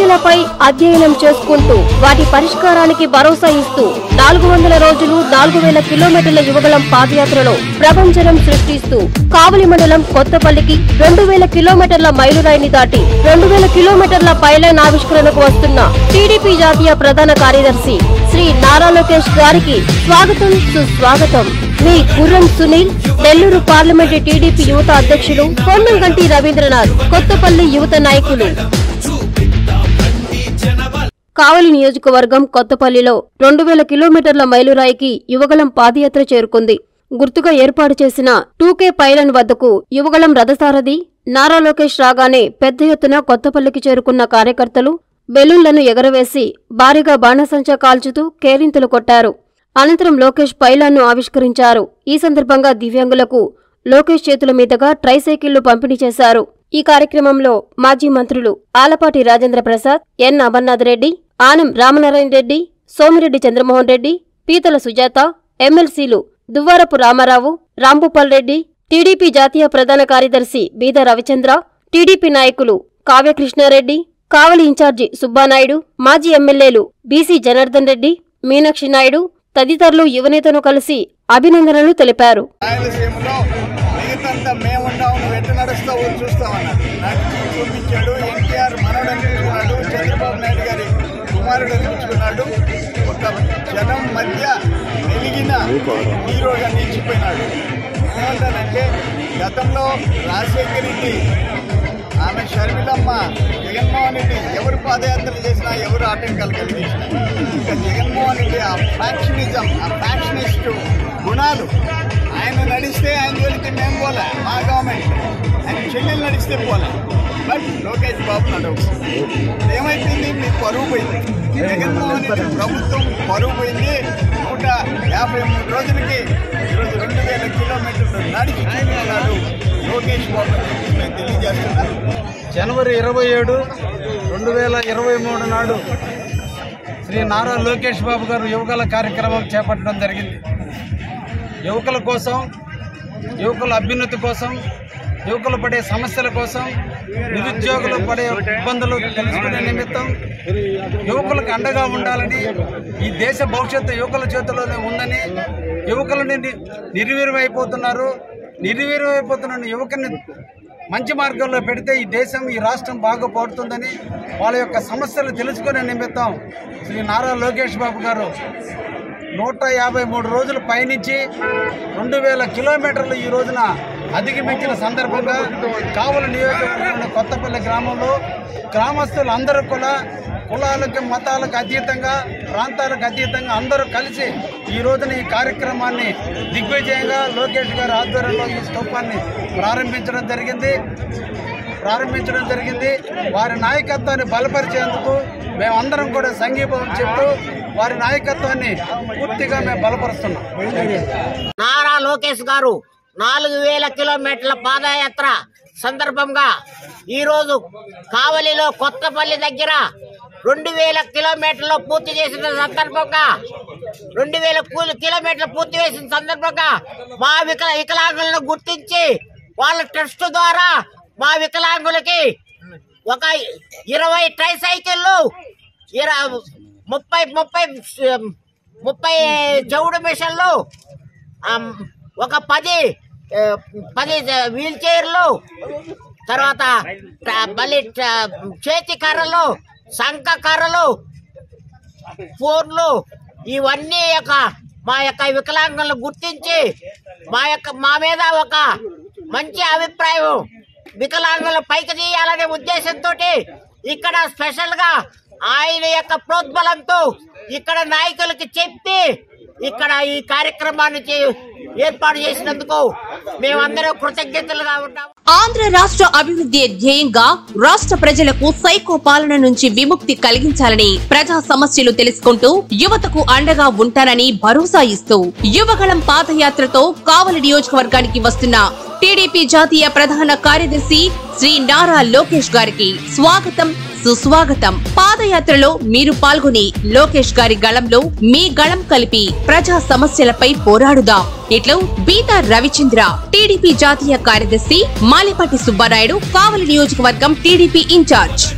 సమస్యలపై అధ్యయనం చేసుకుంటూ వాటి పరిష్కారానికి భరోసా ఇస్తూ నాలుగు వందల రోజులు నాలుగు వేల కిలోమీటర్ల యువగలం పాదయాత్రలో ప్రపంచనం సృష్టిస్తూ కావలి మండలం కొత్తపల్లికి రెండు వేల కిలోమీటర్ల మైలురాయిని దాటి రెండు వేల కిలోమీటర్ల పైలైన్ ఆవిష్కరణకు వస్తున్న టీడీపీ జాతీయ ప్రధాన కార్యదర్శి శ్రీ నారా లోకేష్ గారికి స్వాగతం సుస్వాగతం మీ గుర్రం సునీల్ నెల్లూరు పార్లమెంటు టీడీపీ యువత అధ్యక్షులు పొన్నంగంటి రవీంద్రనాథ్ కొత్తపల్లి యువత నాయకులు కావలి నియోజకవర్గం కొత్తపల్లిలో రెండు వేల కిలోమీటర్ల మైలురాయికి యువగలం పాదయాత్ర చేరుకుంది గుర్తుగా ఏర్పాటు చేసిన టూకే పైలన్ వద్దకు యువగలం రథసారథి నారా లోకేష్ రాగానే పెద్ద ఎత్తున కొత్తపల్లికి చేరుకున్న కార్యకర్తలు బెలూన్లను ఎగరవేసి భారీగా బాణసంచా కాల్చుతూ కేరింతలు కొట్టారు అనంతరం లోకేష్ పైలాన్ను ఆవిష్కరించారు ఈ సందర్భంగా దివ్యాంగులకు లోకేష్ చేతుల మీదుగా ట్రైసైకిళ్లు పంపిణీ చేశారు ఈ కార్యక్రమంలో మాజీ మంత్రులు ఆలపాటి రాజేంద్ర ప్రసాద్ ఎన్ అమర్నాథ్ రెడ్డి ఆనం రామనారాయణ రెడ్డి సోమిరెడ్డి చంద్రమోహన్ రెడ్డి పీతల సుజాత ఎమ్మెల్సీలు దువ్వారపు రామారావు రాంభూపాల్ రెడ్డి టీడీపీ జాతీయ ప్రధాన కార్యదర్శి బీద రవిచంద్ర టీడీపీ నాయకులు కావ్యకృష్ణారెడ్డి కావలి ఇన్ఛార్జి సుబ్బానాయుడు మాజీ ఎమ్మెల్యేలు బీసీ జనార్దన్ రెడ్డి మీనాక్షి నాయుడు తదితరులు యువనేతను కలిసి అభినందనలు తెలిపారు రాయలసీమలో మిగతంతా మేముండాము నువ్వు ఎట్టు నడుస్తావు చూస్తామన్నాడు నడిచి చూపించాడు ఎన్టీఆర్ మనవడు అనిపించుకున్నాడు చంద్రబాబు నాయుడు గారి కుమారుడు అనిపించుకున్నాడు ఒక జనం మధ్య వెలిగిన హీరోగా నిలిచిపోయినాడు ఏమంటానంటే గతంలో రాజశేఖర రెడ్డి ఆమె షర్మిలమ్మ జగన్మోహన్ రెడ్డి ఎవరు పాదయాత్రలు చేసినా ఎవరు ఆటంకాలు కలిగించినా ఇంకా జగన్మోహన్ రెడ్డి ఆ ఫ్యాక్షనిజం ఆ ఫ్యాక్షనిస్ట్ గుణాలు ఆయన నడిస్తే ఆయన జోలికి మేము పోలే మా గవర్నమెంట్ ఆయన చెల్లెలు నడిస్తే పోలే బట్ లోకేష్ బాబు నడవు ఏమైపోయింది మీ పరువు పోయింది జగన్మోహన్ రెడ్డి ప్రభుత్వం పరువు పోయింది నూట యాభై మూడు రోజులకి ఈరోజు రెండు వేల కిలోమీటర్లు నడిచి చూపించినాడు లోకేష్ బాబు అని చెప్పి మేము తెలియజేస్తున్నాం జనవరి ఇరవై ఏడు రెండు వేల ఇరవై మూడు నాడు శ్రీ నారా లోకేష్ బాబు గారు యువకుల కార్యక్రమం చేపట్టడం జరిగింది యువకుల కోసం యువకుల అభ్యున్నతి కోసం యువకులు పడే సమస్యల కోసం నిరుద్యోగులు పడే ఇబ్బందులు తెలుసుకునే నిమిత్తం యువకులకు అండగా ఉండాలని ఈ దేశ భవిష్యత్తు యువకుల చేతుల్లోనే ఉందని యువకులని ని- నిర్వీర్యమైపోతున్నారు నిర్వీర్యమైపోతున్న యువకుని మంచి మార్గంలో పెడితే ఈ దేశం ఈ రాష్ట్రం బాగుపడుతుందని వాళ్ళ యొక్క సమస్యలు తెలుసుకునే నిమిత్తం శ్రీ నారా లోకేష్ బాబు గారు నూట యాభై మూడు రోజులు పయనించి రెండు వేల కిలోమీటర్లు ఈ రోజున అధిగమించిన సందర్భంగా కావలి నియోజకవర్గంలోని కొత్తపల్లి గ్రామంలో గ్రామస్తులు అందరూ కూడా కులాలకు మతాలకు అతీతంగా ప్రాంతాలకు అతీతంగా అందరూ కలిసి ఈ రోజున ఈ కార్యక్రమాన్ని దిగ్విజయంగా లోకేష్ గారి ఆధ్వర్యంలో ఈ స్తూపాన్ని ప్రారంభించడం జరిగింది ప్రారంభించడం జరిగింది వారి నాయకత్వాన్ని బలపరిచేందుకు మేమందరం కూడా సంఘీభావం చెప్తూ వారి నాయకత్వాన్ని పూర్తిగా మేము బలపరుస్తున్నాం నారా లోకేష్ గారు నాలుగు వేల కిలోమీటర్ల పాదయాత్ర సందర్భంగా ఈరోజు కావలిలో కొత్తపల్లి దగ్గర రెండు వేల కిలోమీటర్లు పూర్తి చేసిన సందర్భంగా రెండు వేల కూలి- కిలోమీటర్లు పూర్తి చేసిన సందర్భంగా మా వికల వికలాంగులను గుర్తించి వాళ్ళ ట్రస్ట్ ద్వారా మా వికలాంగులకి ఒక ఇరవై ట్రై సైకిళ్ళు ఇర- ముప్పై ముప్పై ముప్పై చౌడు మిషన్లు ఆమ్, ఒక పది ఆ, పది వీల్ చైర్లు తర్వాత ట- మళ్ళీ ట- చేతి కర్రలు శంఖ కర్రలు ఫోన్లు ఇవన్నీ యొక్క మా యొక్క వికలాంగులను గుర్తించి మా యొక్క మా మీద ఒక మంచి అభిప్రాయం వికలాంగుల పైకి తీయాలనే ఉద్దేశంతో ఇక్కడ స్పెషల్ గా ఆయన యొక్క ప్రోద్బలంతో ఇక్కడ నాయకులకి చెప్పి ఇక్కడ ఈ కార్యక్రమాన్ని చే- ఏర్పాటు చేసినందుకు మేమందరం కృతజ్ఞతలుగా ఉంటాము ఆంధ్ర రాష్ట్ర అభివృద్ధి ధ్యేయంగా రాష్ట్ర ప్రజలకు సైకో పాలన నుంచి విముక్తి కలిగించాలని ప్రజా సమస్యలు తెలుసుకుంటూ యువతకు అండగా ఉంటానని భరోసా ఇస్తూ యువగళం పాదయాత్రతో కావలి నియోజకవర్గానికి వస్తున్న టీడీపీ జాతీయ ప్రధాన కార్యదర్శి శ్రీ నారా లోకేష్ గారికి స్వాగతం సుస్వాగతం పాదయాత్రలో మీరు పాల్గొని లోకేష్ గారి గళంలో మీ గళం కలిపి ప్రజా సమస్యలపై పోరాడుదాం ఇట్లు బీతా రవిచంద్ర టీడీపీ జాతీయ కార్యదర్శి మాలిపాటి సుబ్బారాయుడు కావలి నియోజకవర్గం టీడీపీ ఇన్ఛార్జ్